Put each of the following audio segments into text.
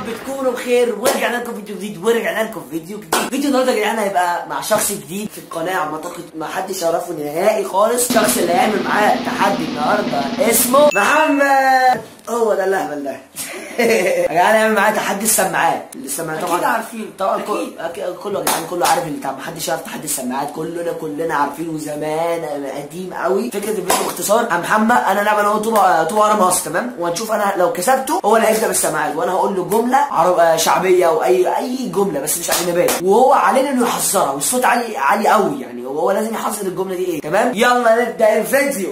تكونوا بخير ورجعنا لكم فيديو جديد ورجعنا لكم فيديو جديد فيديو النهارده يا جدعان هيبقى مع شخص جديد في القناه على ما اعتقد ما حدش يعرفه نهائي خالص الشخص اللي هيعمل معاه تحدي النهارده اسمه محمد هو ده اللهبل ده يا جدعان هيعمل معاه تحدي السماعات السماعات أكيد عارفين. طبعا كل أكيد. أكيد كله يا جدعان كله عارف ان ما حدش يعرف تحدي السماعات كلنا كلنا عارفينه زمان قديم قوي فكره الفيديو باختصار يا محمد انا نعمل اهو طوبه طوبه ورا مصر تمام وهنشوف انا لو كسبته هو اللي هيبدا بالسماعات وانا هقول له جمله عرب آه، شعبيه او اي اي جمله بس مش اجنبيه وهو علينا انه يحذرها والصوت عالي عالي قوي يعني هو هو لازم يحذر الجمله دي ايه تمام يلا نبدا الفيديو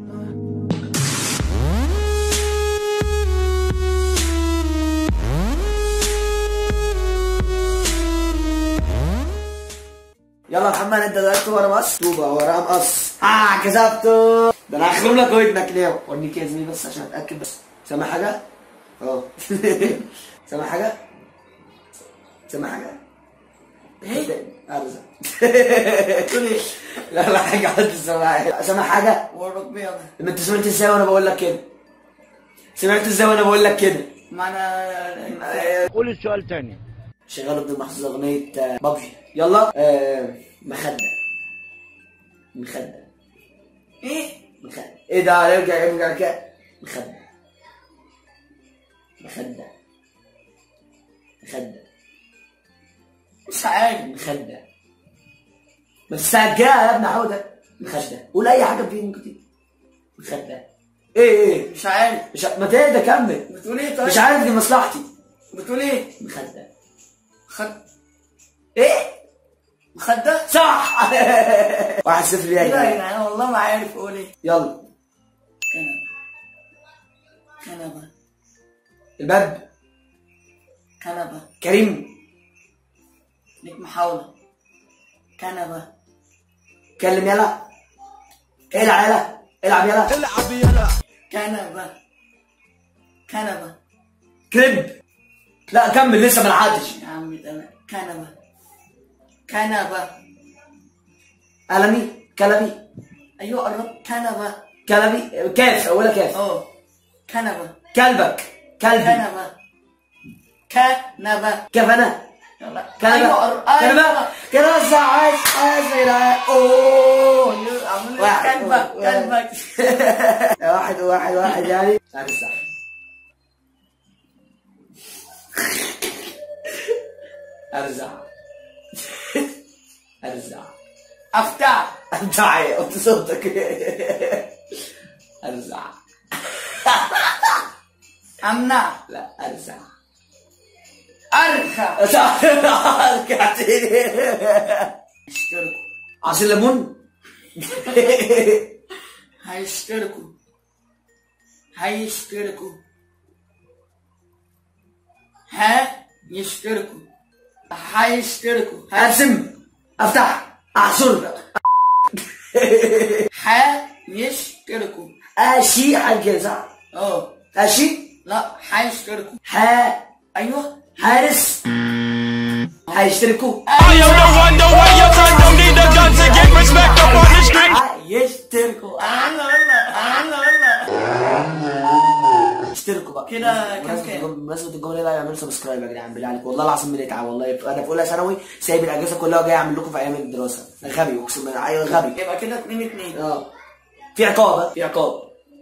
يلا يا محمد انت دلوقتي ورا مقص طوبه ورا مقص اه كسبته ده انا هخرم لك ودنك ليه ورنيك يا زميلي بس عشان اتاكد بس سامع حاجه اه سامع حاجه سامع حاجه ايه ارزق تقول ايه؟ لا لا حاجه حد سامع سامع حاجه وربي انا ما انت سمعت ازاي وانا بقول لك كده سمعت ازاي وانا بقول لك كده ما انا قول السؤال تاني شغال ابن محفوظ اغنيه آه، بابجي يلا آه، مخده مخده ايه؟ مخدة ايه ده يرجع يرجع كده مخدة مخدة مخدة مش عارف مخدة بس سجلها يا ابن حودة مخدة قول اي حاجة فيه ممكن تيجي مخدة ايه ايه مش عارف مش ع- ما تهدى كمل بتقول ايه طيب؟ مش عارف دي مصلحتي بتقول ايه؟ مخدة خد ايه مخدة؟ صح واحد صفر ليا ايه يا ده يا جدعان. جدعان انا والله ما عارف اقول ايه يلا كنبة كنبة الباب كنبة كريم ليك محاولة كنبة كلم يلا العب يلا العب يلا العب يلا كنبة كنبة كريب لا كمل لسه ما لحقتش يا عم تمام كنبة كنبة قلمي كلبي ايوه قربت كنبة كلبي كاف اولها كاف اه كنبة كلبك كلبي كنبة كنبة كيف انا يلا كلبة ايوه قر- كلبة ايوه كلبة عايز عايز اوه عامل واحد، كلبك واحد. كلبك واحد واحد واحد يعني ارزع ارزع ارزع افتح انت عيط صوتك ارزع امنع لا ارزع ارخى رجعت اشتركوا عصير ليمون هيشتركوا هيشتركوا ها يشتركوا هيشتركوا ها ارسم افتح اعصر ها يشتركوا اشي حاجه كده صح اه اشي لا هيشتركوا ح ايوه حارس هيشتركوا I am the one, the way your son don't need a gun to get respect up on the street. يشتركوا انا والله انا والله اشتركوا بقى كده كام بمناسبة كام؟ الجملة- بمناسبة الجملة دي بقى اعملوا سبسكرايب يا جدعان بالله عليكم والله العظيم بنتعب والله انا في اولى ثانوي سايب الاجازة كلها وجاي اعمل لكم في ايام الدراسة غبي اقسم بالله ايوه غبي يبقى كده اتنين اتنين اه في عقاب ها؟ في عقاب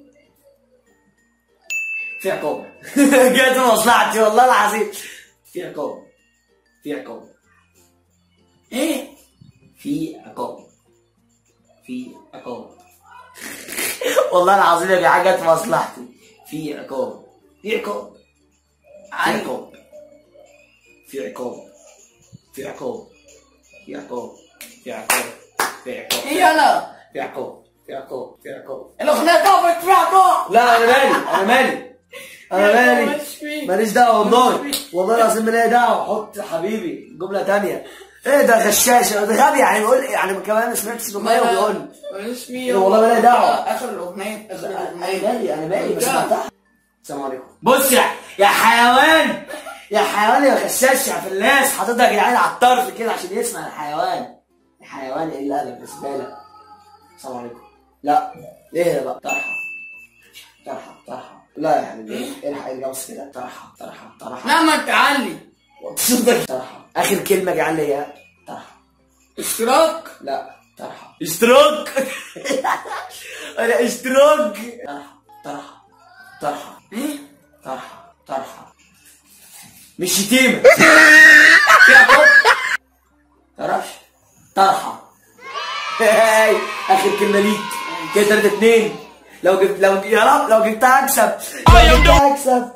في عقاب جت مصلحتي والله العظيم في عقاب في عقاب ايه في عقاب في عقاب والله العظيم يا جدعان جت مصلحتي في عقاب في عقاب في عن عقاب في عقاب في عقاب في عقاب في عقاب في عقاب ايه يلا في عقاب في عقاب في عقاب الاغنيه طابت في عقاب لا انا مالي انا مالي انا مالي ماليش فيه. ماليش دعوه والله ماليش فيه. والله العظيم مالي دعوه حط حبيبي جمله تانية ايه ده غشاشه ده غبي يعني بيقول يعني كمان ما سمعتش الاغنيه وبيقول ماليش فيه إيه والله مالي دعوة. اخر الاغنيه اخر انا الاغنيه مالي انا مالي بس لا. سمعتها السلام عليكم بص يا يا حيوان يا حيوان يا غشاش يا فلاس حاططها يا جدعان على الطرف كده عشان يسمع الحيوان الحيوان ايه اللي قلب زباله السلام عليكم لا ايه ده بقى طرحه طرحه طرحه لا يعني ايه الحق الجوز كده طرحه طرحه طرحه لا ما انت علي طرحه اخر كلمه جعل لي اياها طرحه اشتراك لا طرحه اشتراك انا اشتراك طرحه طرحه طرحه ايه طرحه طرحه مش شتيمه يا حب تعرفش طرحه هاي اخر كلمه ليك كده 3 2 لو جبت لو يا رب لو جبتها اكسب لو I am جبتها اكسب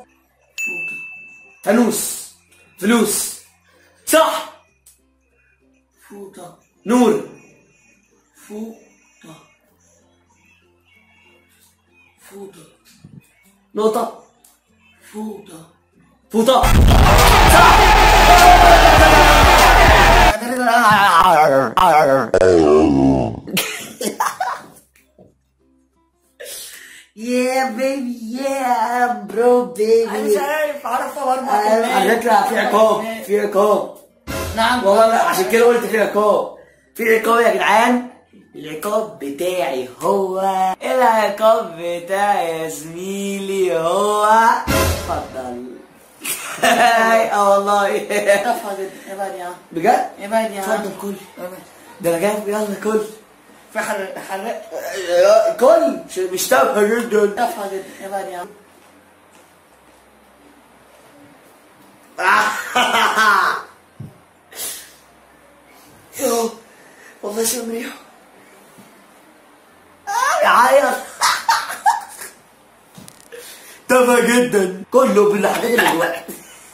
فانوس فلوس صح فوطة نور فوطة فوطة نقطة فوطة فوطة يا بيبي يا برو انا بيبي مش عارف عارف اربع على فكرة في عقاب في عقاب نعم والله لا عشان كده قلت في عقاب في عقاب يا جدعان العقاب بتاعي هو العقاب بتاعي يا زميلي هو اتفضل اه والله رفع جدا ابعد يا عم بجد ابعد يا عم اتفضل كل ده انا جايب يلا كل في حرق حرق كل مش- مش تافهه جدا رفع جدا ابعد يا عم يو والله شم ريحه آه، يعيط تافه جدا كله بالحاجات اللي جواه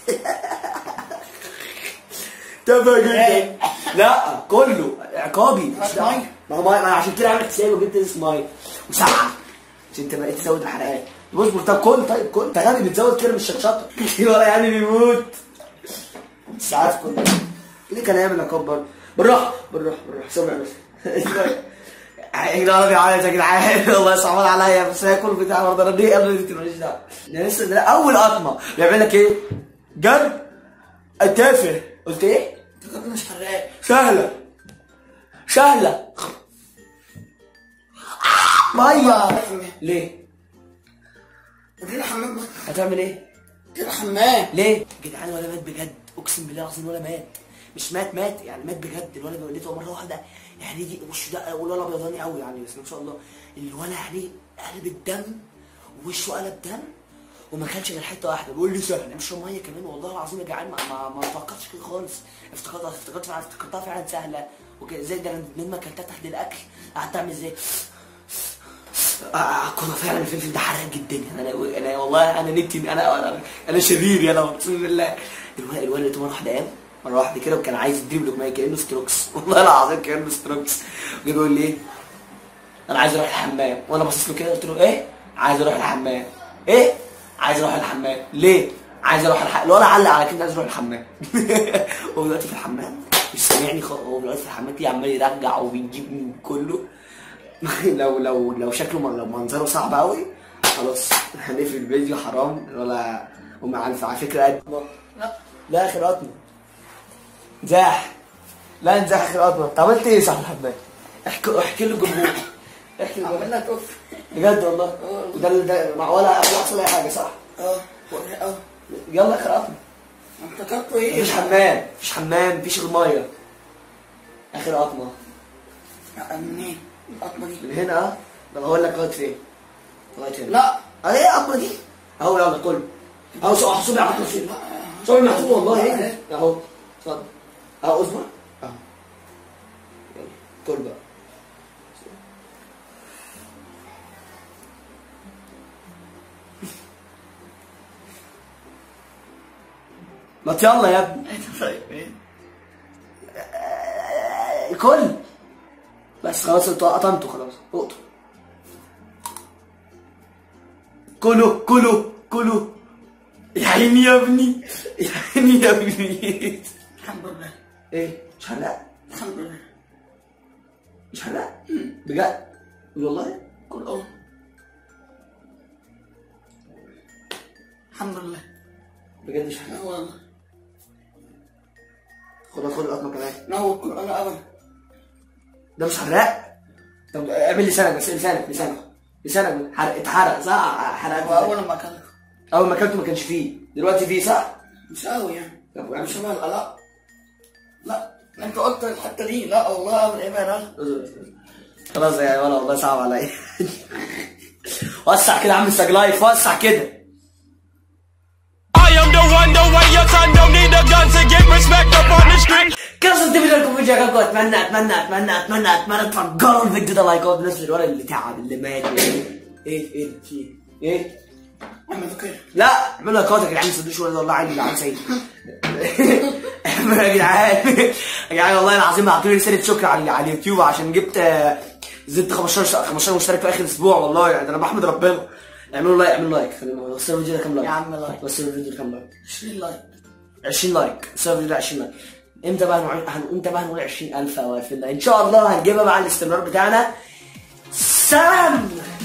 تافه جدا لا كله عقابي مش هات دعوة. مية. ما هو ما انا عشان كده عامل حسابي وجبت ازازه ميه وساعه عشان تبقى تزود الحرقان اصبر طب كل طيب كل انت غبي بتزود كده مش الشطه ولا يعني بيموت ساعات كل ليه كان هيعمل عقاب برضه بالراحه بالراحه بالراحه سامع بس يا جدعان بيعيط يا جدعان والله صعبان عليا بس هياكل بتاع برضه انا ليه قبل دي ماليش دعوه ده لسه ده اول قطمه بيعمل لك ايه؟ جرب التافه قلت ايه؟ انت كده مش حراق سهله سهله ميه ليه؟ دي الحمام هتعمل ايه؟ دي الحمام ليه؟ جدعان ولا مات بجد اقسم بالله العظيم ولا مات مش مات مات يعني مات بجد الولد ولدته مره واحده يعني دي وشه ده والولد ابيضاني قوي يعني بس ما شاء الله الولد عليه قلب الدم وشه قلب دم وما كانش غير حته واحده بيقول لي سهله مش ميه كمان والله العظيم يا جدعان ما ما, ما توقعتش كده خالص افتكرت افتكرت فعلا افتكرتها فعلا سهله وكده زي ده انا من ما اكلتها تحت الاكل قعدت اعمل ازاي آه كنا فعلا الفلفل ده حراق جدا انا انا والله انا نبتي انا انا, أنا شرير انا اقسم بالله الولد الولد مره واحده قام مره واحده كده وكان عايز يديب لقمه كانه ستروكس والله العظيم كانه ستروكس جه بيقول لي ايه انا عايز اروح الحمام وانا باصص له كده قلت له ايه عايز اروح الحمام ايه عايز اروح الحمام ليه عايز اروح الحمام الولد علق على كده عايز اروح الحمام هو دلوقتي في الحمام مش سامعني خالص هو دلوقتي في الحمام كده عمال يرجع وبيجيب من كله لو لو لو شكله من- لو منظره صعب قوي خلاص هنقفل الفيديو حرام ولا ومع على على فكره قد لا لا اخر قطمه نزاح لا نزاح اخر قطمه انت عملت ايه يا صاحب الحمام احكي احكي له الجمهور احكي له عمل لك اوف بجد والله وده ده مع ولا ولا حصل اي حاجه صح اه اه يلا اخر قطمه افتكرته ايه مفيش حمام مفيش حمام مفيش غير ميه اخر قطمه لا، منين القطمه دي من هنا اه طب هقول لك لغايه فين لغايه هنا لا اه ايه القطمه دي اهو يلا كل اهو سو- محسوب يا عم محسوب صور محسوب والله ايه اهو اتفضل اهو اصبر اهو يلا كل بقى ما يلا يا ابني طيب ايه كل بس خلاص انتوا قطمتوا خلاص اقطوا كلوا كلوا كلوا يا عيني يا ابني يا عيني يا ابني الحمد لله ايه مش حلاق الحمد لله مش حلاق بجد والله كل اه الحمد لله بجد مش حلاق اه والله خد خد القطمه كمان نور كل انا ابدا ده مش حراق طب اعمل لسانك بس لسانك لسانك لسانك حرق اتحرق صح حرقت واول ما كان اول ما اكلته ما كانش فيه دلوقتي فيه صح مش قوي يعني طب يعني مش شمال لا لا انت قلت الحته دي لا والله من ايه بقى خلاص يا ولا والله صعب عليا وسع كده يا عم الساج لايف وسع كده I am the one, the way your son don't need a gun to get respect up on the street. كده وصلت فيديو لكم فيديو عجبكم اتمنى اتمنى اتمنى اتمنى اتمنى تفجروا الفيديو ده لايكات بالنسبه للولد اللي تعب اللي مات ايه ايه ايه في ايه اعمل كده لا اعملوا لايكات يا جدعان ما تصدقوش ولا والله عادي جدعان سيد اعملوا يا جدعان يا جدعان والله العظيم اعطوني رساله شكر على على اليوتيوب عشان جبت آه، زدت 15 15 مشترك في اخر اسبوع والله يعني انا بحمد ربنا اعملوا لايك اعملوا لايك خلينا وصلوا الفيديو ده كام لايك يا عم لايك. وصلوا الفيديو ده كام لايك 20 لايك 20 لايك وصلوا الفيديو ده 20 لايك امتى بقى نقول هن- امتى بقى هنقول 20000 او 2000 لايك ان شاء الله هنجيبها مع الاستمرار بتاعنا سلام